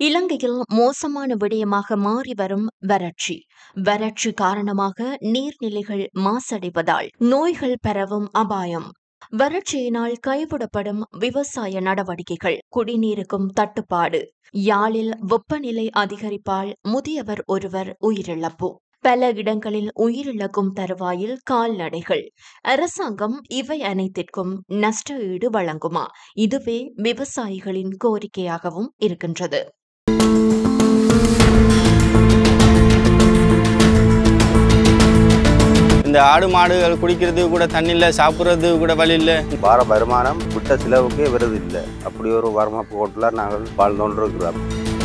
இலங்கையில் மோசமான விடயமாக மாறி வரும் வறட்சி வறட்சி காரணமாக நீர்நிலைகள் மாசடைவதால் நோய்கள் பரவும் அபாயம் வறட்சியினால் கைவிடப்படும் விவசாய நடவடிக்கைகள் குடிநீருக்கும் தட்டுப்பாடு யாழில் வெப்பநிலை அதிகரிப்பால் முதியவர் ஒருவர் உயிரிழப்பு பல இடங்களில் உயிரிழக்கும் தருவாயில் கால்நடைகள் அரசாங்கம் இவை அனைத்திற்கும் நஷ்ட ஈடு வழங்குமா இதுவே விவசாயிகளின் கோரிக்கையாகவும் இருக்கின்றது இந்த ஆடு மாடுகள் குடிக்கிறதுக்கு கூட தண்ணி இல்லை சாப்பிட்றதுக்கு கூட வழி இல்லை வார வருமானம் விட்ட செலவுக்கே வருது இல்லை அப்படி ஒரு வரமாப்பு கோட்டில் நாங்கள் வாழ்ந்து கொண்டிருக்கிறோம்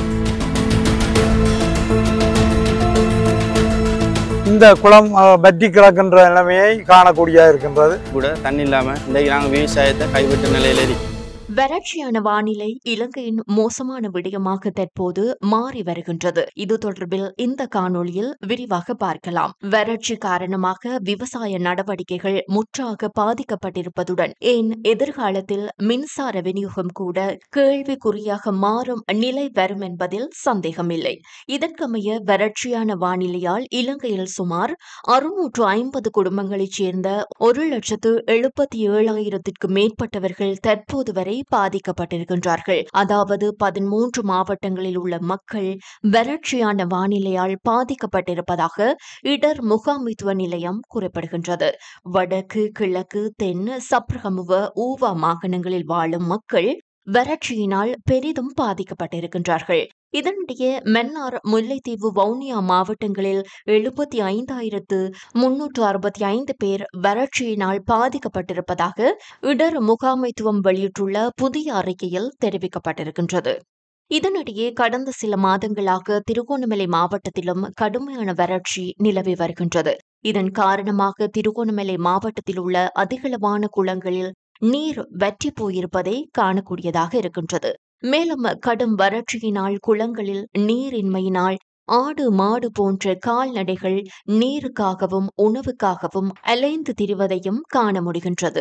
இந்த குளம் அஹ், வற்றி கிடக்கின்ற நிலைமையை காணக்கூடியதாக இருக்கின்றது கூட தண்ணி இல்லாமல் இன்றைக்கு நாங்கள் விவசாயத்தை கைவிட்ட நிலையில இருக்கோம் வறட்சியான வானிலை இலங்கையின் மோசமான விடயமாக தற்போது மாறி வருகின்றது இது தொடர்பில் இந்த காணொளியில் விரிவாக பார்க்கலாம் வறட்சி காரணமாக விவசாய நடவடிக்கைகள் முற்றாக பாதிக்கப்பட்டிருப்பதுடன் ஏன் எதிர்காலத்தில் மின்சார விநியோகம் கூட கேள்விக்குறியாக மாறும் நிலை வரும் என்பதில் சந்தேகமில்லை இதற்கமைய வறட்சியான வானிலையால் இலங்கையில் சுமார் அறுநூற்று ஐம்பது குடும்பங்களைச் சேர்ந்த ஒரு லட்சத்து எழுபத்தி ஏழாயிரத்திற்கு மேற்பட்டவர்கள் தற்போது வரை பாதிக்கப்பட்டிருக்கின்றார்கள் அதாவது பதிமூன்று மாவட்டங்களில் உள்ள மக்கள் வறட்சியான வானிலையால் பாதிக்கப்பட்டிருப்பதாக இடர் முகாமைத்துவ நிலையம் குறிப்பிடுகின்றது வடக்கு கிழக்கு தென் சப்ரகமுவ ஊவா மாகாணங்களில் வாழும் மக்கள் வறட்சியினால் பெரிதும் பாதிக்கப்பட்டிருக்கின்றார்கள் இதனிடையே மன்னார் முல்லைத்தீவு வவுனியா மாவட்டங்களில் எழுபத்தி ஐந்தாயிரத்து முன்னூற்று அறுபத்தி ஐந்து பேர் வறட்சியினால் பாதிக்கப்பட்டிருப்பதாக இடர் முகாமைத்துவம் வெளியிட்டுள்ள புதிய அறிக்கையில் தெரிவிக்கப்பட்டிருக்கின்றது இதனிடையே கடந்த சில மாதங்களாக திருகோணமலை மாவட்டத்திலும் கடுமையான வறட்சி நிலவி வருகின்றது இதன் காரணமாக திருகோணமலை மாவட்டத்தில் உள்ள அதிகளவான குளங்களில் நீர் வற்றி போயிருப்பதை காணக்கூடியதாக இருக்கின்றது மேலும் கடும் வறட்சியினால் குளங்களில் நீரின்மையினால் ஆடு மாடு போன்ற கால்நடைகள் நீருக்காகவும் உணவுக்காகவும் அலைந்து திரிவதையும் காண முடிகின்றது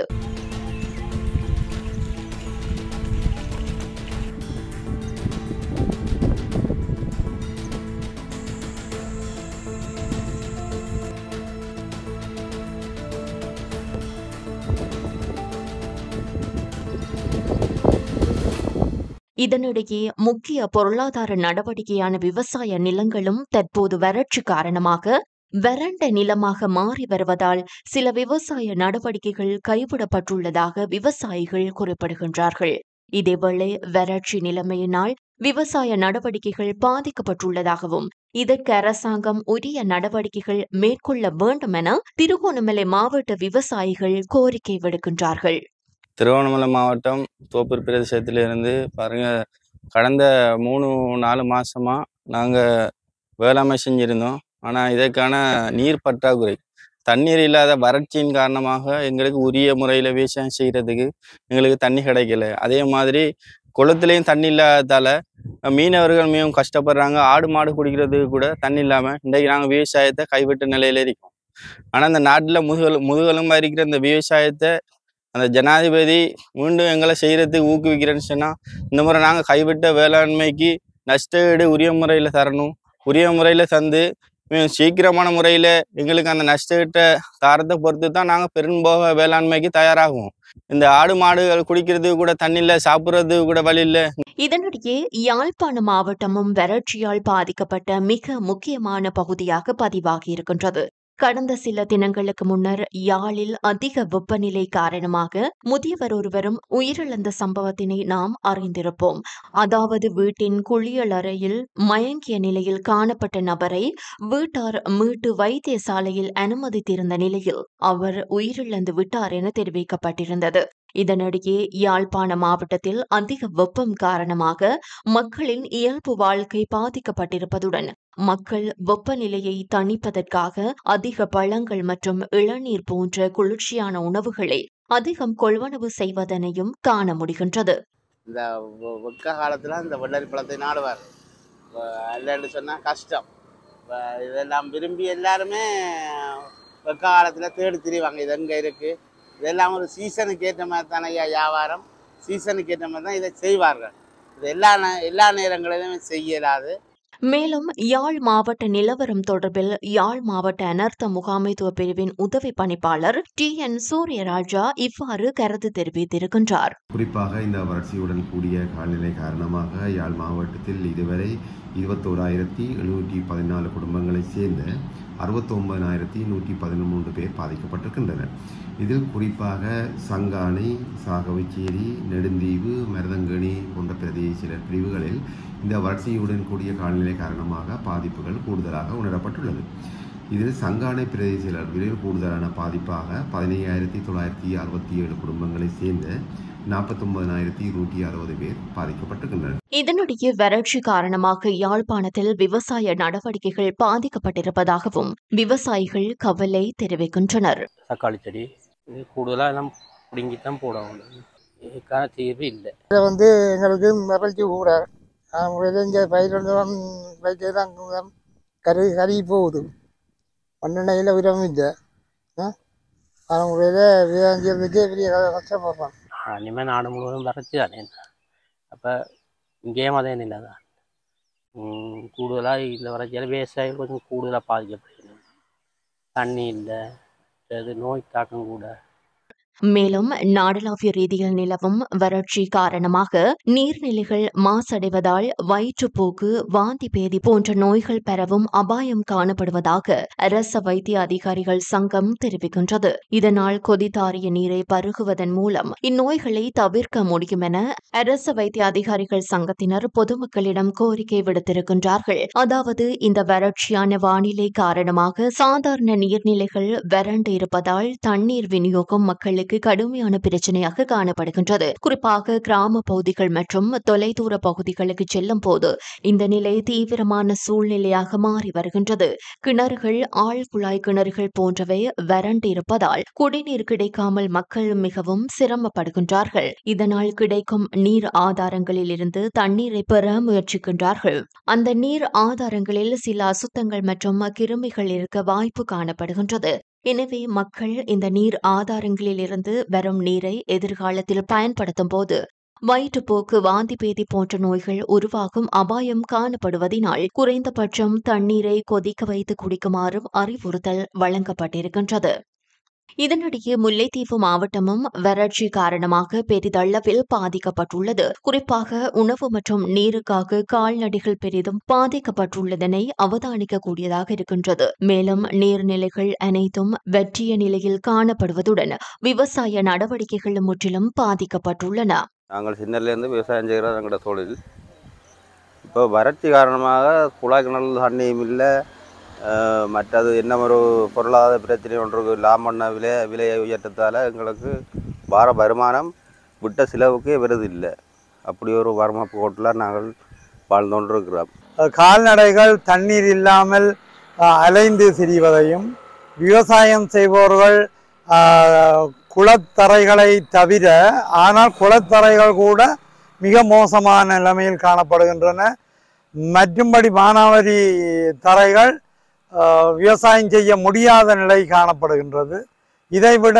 இதனிடையே முக்கிய பொருளாதார நடவடிக்கையான விவசாய நிலங்களும் தற்போது வறட்சி காரணமாக வறண்ட நிலமாக மாறி வருவதால் சில விவசாய நடவடிக்கைகள் கைவிடப்பட்டுள்ளதாக விவசாயிகள் குறிப்பிடுகின்றார்கள் இதேவேளை வறட்சி நிலைமையினால் விவசாய நடவடிக்கைகள் பாதிக்கப்பட்டுள்ளதாகவும் இதற்கு அரசாங்கம் உரிய நடவடிக்கைகள் மேற்கொள்ள வேண்டும் என திருகோணமலை மாவட்ட விவசாயிகள் கோரிக்கை விடுக்கின்றார்கள் திருவண்ணாமலை மாவட்டம் தோப்பூர் பிரதேசத்திலிருந்து பாருங்க கடந்த மூணு நாலு மாசமா நாங்கள் வேளாண்மை செஞ்சிருந்தோம் ஆனால் இதற்கான நீர் பற்றாக்குறை தண்ணீர் இல்லாத வறட்சியின் காரணமாக எங்களுக்கு உரிய முறையில் விவசாயம் செய்கிறதுக்கு எங்களுக்கு தண்ணி கிடைக்கல அதே மாதிரி குளத்துலேயும் தண்ணி இல்லாததால் மீனவர்கள் மிகவும் கஷ்டப்படுறாங்க ஆடு மாடு குடிக்கிறதுக்கு கூட தண்ணி இல்லாமல் இன்றைக்கு நாங்கள் விவசாயத்தை கைவிட்ட நிலையில இருக்கோம் ஆனால் இந்த நாட்டில் முதுகெலு முதுகெலும்பாக இருக்கிற இந்த விவசாயத்தை அந்த ஜனாதிபதி மீண்டும் எங்களை செய்கிறதுக்கு ஊக்குவிக்கிறேன்னு சொன்னால் இந்த முறை நாங்கள் கைவிட்ட வேளாண்மைக்கு நஷ்ட ஈடு உரிய முறையில் தரணும் உரிய முறையில் தந்து மிக சீக்கிரமான முறையில் எங்களுக்கு அந்த நஷ்ட ஈட்டை தாரத்தை பொறுத்து தான் நாங்கள் பெரும்போக வேளாண்மைக்கு தயாராகுவோம் இந்த ஆடு மாடுகள் குடிக்கிறதுக்கு கூட தண்ணி இல்லை சாப்பிட்றதுக்கு கூட வழி இல்லை இதனிடையே யாழ்ப்பாண மாவட்டமும் வறட்சியால் பாதிக்கப்பட்ட மிக முக்கியமான பகுதியாக பதிவாகி இருக்கின்றது கடந்த சில தினங்களுக்கு முன்னர் யாழில் அதிக வெப்பநிலை காரணமாக முதியவர் ஒருவரும் உயிரிழந்த சம்பவத்தினை நாம் அறிந்திருப்போம் அதாவது வீட்டின் குளியலறையில் மயங்கிய நிலையில் காணப்பட்ட நபரை வீட்டார் மீட்டு வைத்தியசாலையில் அனுமதித்திருந்த நிலையில் அவர் உயிரிழந்து விட்டார் என தெரிவிக்கப்பட்டிருந்தது இதனிடையே யாழ்ப்பாண மாவட்டத்தில் அதிக வெப்பம் காரணமாக மக்களின் இயல்பு வாழ்க்கை பாதிக்கப்பட்டிருப்பதுடன் மக்கள் வெப்பநிலையை தணிப்பதற்காக அதிக பழங்கள் மற்றும் இளநீர் போன்ற குளிர்ச்சியான உணவுகளை அதிகம் கொள்வனவு செய்வதனையும் காண முடிகின்றது இந்த வெ- வெக்க காலத்தில் இந்த வெள்ளரி பழத்தை நாடுவார் இல்லைன்னு சொன்னால் கஷ்டம் இப்ப இதெல்லாம் விரும்பி எல்லாருமே வெக்க காலத்தில் தேடி திரிவாங்க இது எங்கே இருக்குது இதெல்லாம் ஒரு சீசனுக்கு ஏற்ற மாதிரி தானே ஐயா வியாபாரம் சீசனுக்கு ஏற்ற மாதிரி தான் இதை செய்வார்கள் இது எல்லா நே- எல்லா நேரங்களிலும் செய்யலாது மேலும் யாழ் மாவட்ட நிலவரம் தொடர்பில் யாழ் மாவட்ட அனர்த்த முகாமைத்துவ பிரிவின் உதவி பணிப்பாளர் டி என் சூரியராஜா இவ்வாறு கருத்து தெரிவித்திருக்கின்றார் குறிப்பாக இந்த வறட்சியுடன் கூடிய காலநிலை காரணமாக யாழ் மாவட்டத்தில் இதுவரை இருபத்தோராயிரத்தி எழுநூற்றி பதினாலு குடும்பங்களைச் சேர்ந்த அறுபத்தொன்பதாயிரத்தி நூற்றி பதிமூன்று பேர் பாதிக்கப்பட்டிருக்கின்றனர் இதில் குறிப்பாக சங்கானை சாகவச்சேரி நெடுந்தீவு மருதங்கணி போன்ற பிரதேச சில பிரிவுகளில் இந்த வறட்சியுடன் கூடிய காலநிலை காரணமாக பாதிப்புகள் கூடுதலாக உணரப்பட்டுள்ளது இதில் சங்கானை பிரதேச அளவில் கூடுதலான பாதிப்பாக பதினையாயிரத்தி தொள்ளாயிரத்தி அறுபத்தி ஏழு குடும்பங்களைச் சேர்ந்த நாற்பத்தொன்பதாயிரத்தி நூற்றி அறுபது பேர் பாதிக்கப்பட்டிருக்கின்றனர் இதனிடையே வறட்சி காரணமாக யாழ்ப்பாணத்தில் விவசாய நடவடிக்கைகள் பாதிக்கப்பட்டிருப்பதாகவும் விவசாயிகள் கவலை தெரிவிக்கின்றனர் தக்காளி செடி இது கூடுதலாக எல்லாம் பிடுங்கி தான் போடணும் இதுக்கான தீர்வு இல்லை இதை வந்து எங்களுக்கு மகிழ்ச்சி கூட அவங்க இங்கே பயிர் வைத்து தான் கரு கருகி போகுது மண்ணெண்ணெயில் உரம் இல்லை அவங்களுடைய விவசாயத்துக்கே பெரிய கஷ்டப்படுறோம் இனிமேல் நாடு முழுவதும் வறட்சி தானே அப்போ இங்கேயும் அதே நிலை தான் கூடுதலாக இந்த வறட்சியால் விவசாயிகள் கொஞ்சம் கூடுதலாக பாதிக்கப்படுகிறது தண்ணி இல்லை அது நோய் தாக்கம் கூட மேலும் நாடளாவிய ரீதியில் நிலவும் வறட்சி காரணமாக நீர்நிலைகள் மாசடைவதால் வயிற்றுப்போக்கு வாந்தி பேதி போன்ற நோய்கள் பரவும் அபாயம் காணப்படுவதாக அரச வைத்திய அதிகாரிகள் சங்கம் தெரிவிக்கின்றது இதனால் கொதித்தாறிய நீரை பருகுவதன் மூலம் இந்நோய்களை தவிர்க்க முடியும் என அரச வைத்திய அதிகாரிகள் சங்கத்தினர் பொதுமக்களிடம் கோரிக்கை விடுத்திருக்கின்றார்கள் அதாவது இந்த வறட்சியான வானிலை காரணமாக சாதாரண நீர்நிலைகள் வறண்டு இருப்பதால் தண்ணீர் விநியோகம் மக்களுக்கு கடுமையான பிரச்சனையாக காணப்படுகின்றது குறிப்பாக கிராம பகுதிகள் மற்றும் தொலைதூர பகுதிகளுக்கு செல்லும் போது இந்த நிலை தீவிரமான சூழ்நிலையாக மாறி வருகின்றது கிணறுகள் ஆழ் குழாய் கிணறுகள் போன்றவை வறண்டு இருப்பதால் குடிநீர் கிடைக்காமல் மக்கள் மிகவும் சிரமப்படுகின்றார்கள் இதனால் கிடைக்கும் நீர் ஆதாரங்களில் இருந்து தண்ணீரை பெற முயற்சிக்கின்றார்கள் அந்த நீர் ஆதாரங்களில் சில அசுத்தங்கள் மற்றும் கிருமிகள் இருக்க வாய்ப்பு காணப்படுகின்றது எனவே மக்கள் இந்த நீர் ஆதாரங்களில் இருந்து வரும் நீரை எதிர்காலத்தில் பயன்படுத்தும் போது வயிற்றுப்போக்கு வாந்தி பேதி போன்ற நோய்கள் உருவாகும் அபாயம் காணப்படுவதினால் குறைந்தபட்சம் தண்ணீரை கொதிக்க வைத்து குடிக்குமாறும் அறிவுறுத்தல் வழங்கப்பட்டிருக்கின்றது இதனிடையே முல்லைத்தீவு மாவட்டமும் வறட்சி காரணமாக பெரிதளவில் பாதிக்கப்பட்டுள்ளது குறிப்பாக உணவு மற்றும் நீருக்காக கால்நடைகள் பெரிதும் பாதிக்கப்பட்டுள்ளதனை அவதானிக்கக்கூடியதாக இருக்கின்றது மேலும் நீர்நிலைகள் அனைத்தும் வெற்றிய நிலையில் காணப்படுவதுடன் விவசாய நடவடிக்கைகள் முற்றிலும் பாதிக்கப்பட்டுள்ளன நாங்கள் சின்னலேருந்து விவசாயம் செய்கிறது எங்களோட தொழில் இப்போ வறட்சி காரணமாக குழாய் கிணறு தண்ணியும் இல்லை அஹ், மற்றது என்ன ஒரு பொருளாதார பிரச்சனை ஒன்று இருக்கு. லாமண்ண விலை விலையை உயர்த்தத்தால் எங்களுக்கு வார வருமானம் விட்ட செலவுக்கே வருது இல்லை அப்படி ஒரு வரமாப்பு கோட்டில் நாங்கள் வாழ்ந்து கொண்டிருக்கிறோம் கால்நடைகள் தண்ணீர் இல்லாமல் அஹ், அலைந்து திரிவதையும் விவசாயம் செய்பவர்கள் அஹ், குளத்தரைகளை தவிர ஆனால் குளத்தரைகள் கூட மிக மோசமான நிலைமையில் காணப்படுகின்றன மற்றும்படி மானாவாரி தரைகள் அஹ், விவசாயம் செய்ய முடியாத நிலை காணப்படுகின்றது இதைவிட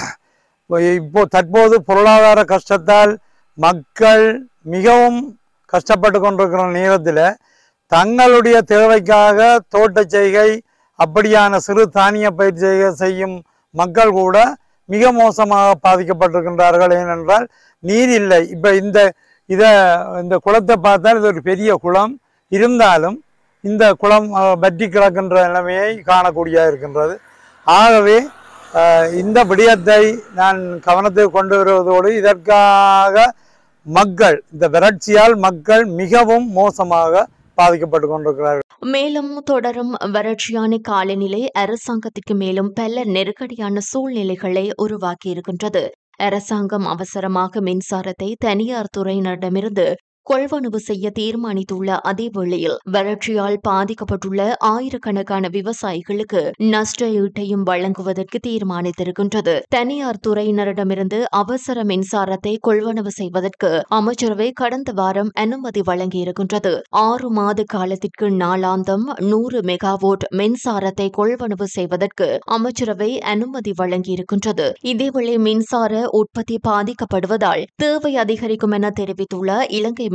இப்போ தற்போது பொருளாதார கஷ்டத்தால் மக்கள் மிகவும் கஷ்டப்பட்டு கொண்டிருக்கிற நேரத்தில் தங்களுடைய தேவைக்காக தோட்டச் செய்கை அப்படியான சிறு தானிய பயிர் செய்கை செய்யும் மக்கள் கூட மிக மோசமாக பாதிக்கப்பட்டிருக்கின்றார்கள் ஏனென்றால் நீர் இல்லை இப்போ இந்த இதை இந்த குளத்தை பார்த்தால் இது ஒரு பெரிய குளம் இருந்தாலும் இந்த குளம் அஹ், வற்றி கிடக்கின்ற நிலைமையை காணக்கூடியதாக இருக்கின்றது ஆகவே அஹ், இந்த விடயத்தை நான் கவனத்தில் கொண்டு வருவதோடு இதற்காக மக்கள் இந்த வறட்சியால் மக்கள் மிகவும் மோசமாக பாதிக்கப்பட்டு கொண்டிருக்கிறார்கள் மேலும் தொடரும் வறட்சியான காலநிலை அரசாங்கத்திற்கு மேலும் பல நெருக்கடியான சூழ்நிலைகளை உருவாக்கியிருக்கின்றது அரசாங்கம் அவசரமாக மின்சாரத்தை தனியார் துறையினரிடமிருந்து கொள்வனவு செய்ய தீர்மானித்துள்ள அதே வேளையில் வறட்சியால் பாதிக்கப்பட்டுள்ள ஆயிரக்கணக்கான விவசாயிகளுக்கு நஷ்ட ஈட்டையும் வழங்குவதற்கு தீர்மானித்திருக்கின்றது தனியார் துறையினரிடமிருந்து அவசர மின்சாரத்தை கொள்வனவு செய்வதற்கு அமைச்சரவை கடந்த வாரம் அனுமதி வழங்கியிருக்கின்றது ஆறு மாத காலத்திற்கு நாளாந்தம் நூறு மெகாவோட் மின்சாரத்தை கொள்வனவு செய்வதற்கு அமைச்சரவை அனுமதி வழங்கியிருக்கின்றது இதேவேளை மின்சார உற்பத்தி பாதிக்கப்படுவதால் தேவை அதிகரிக்கும் என தெரிவித்துள்ள இலங்கை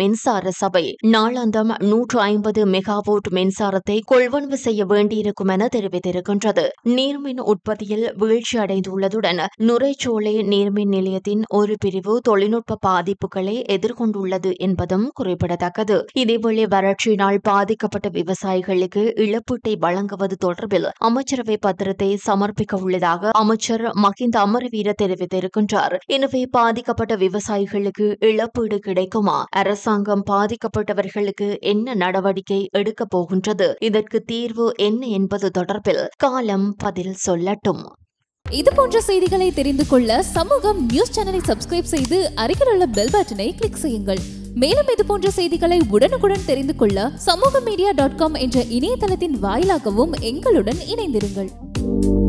மின்சார சபை நாளாந்தம் நூற்று ஐம்பது மெகாவோட் மின்சாரத்தை கொள்வனவு செய்ய வேண்டியிருக்கும் என தெரிவித்திருக்கின்றது நீர்மின் உற்பத்தியில் வீழ்ச்சி அடைந்துள்ளதுடன் நுரைச்சோலை நீர்மின் நிலையத்தின் ஒரு பிரிவு தொழில்நுட்ப பாதிப்புகளை எதிர்கொண்டுள்ளது என்பதும் குறிப்பிடத்தக்கது இதேவேளை வறட்சியினால் பாதிக்கப்பட்ட விவசாயிகளுக்கு இழப்பீட்டை வழங்குவது தொடர்பில் அமைச்சரவை பத்திரத்தை சமர்ப்பிக்க உள்ளதாக அமைச்சர் மஹிந்த அமரவீர தெரிவித்திருக்கின்றார் எனவே பாதிக்கப்பட்ட விவசாயிகளுக்கு இழப்பீடு கிடைக்குமா அரசாங்கம் பாதிக்கப்பட்டவர்களுக்கு என்ன நடவடிக்கை எடுக்கப் போகின்றது இதற்கு தீர்வு என்ன என்பது தொடர்பில் காலம் பதில் சொல்லட்டும் இது போன்ற செய்திகளை தெரிந்து கொள்ள சமூகம் நியூஸ் சேனலை சப்ஸ்கிரைப் செய்து அருகில் உள்ள பெல் பட்டனை கிளிக் செய்யுங்கள் மேலும் இது போன்ற செய்திகளை உடனுக்குடன் தெரிந்து கொள்ள சமூக மீடியா டாட் காம் என்ற இணையதளத்தின் வாயிலாகவும் எங்களுடன் இணைந்திருங்கள்